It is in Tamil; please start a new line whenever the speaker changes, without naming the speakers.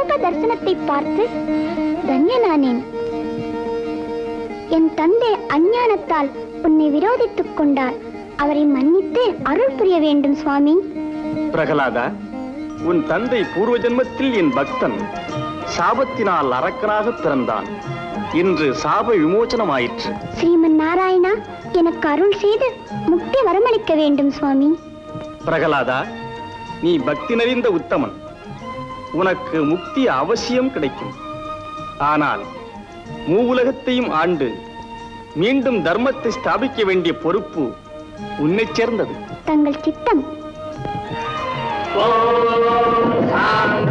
சுக தரிசனத்தை பார்த்து தன்யனானேன் என் தந்தை அஞ்ஞானத்தால் உன்னை விரோதித்துக் கொண்டார் அவரை மன்னித்து அருள் புரிய வேண்டும் சுவாமி
பிரகலாதா உன் தந்தை பூர்வ ஜென்மத்தில் என் பக்தன் சாபத்தினால் அரக்கனாக பிறந்தான் இன்று சாப விமோசனமாயிற்று
ஸ்ரீமன் நாராயணா எனக்கு அருள் செய்து முக்தி வரமளிக்க வேண்டும் சுவாமி
பிரகலாதா நீ பக்தி நிறைந்த உத்தமன் உனக்கு முக்தி அவசியம் கிடைக்கும் ஆனால் மூவுலகத்தையும் ஆண்டு மீண்டும் தர்மத்தை ஸ்தாபிக்க வேண்டிய பொறுப்பு உன்னைச் சேர்ந்தது
தங்கள் சித்தம்
சாந்தி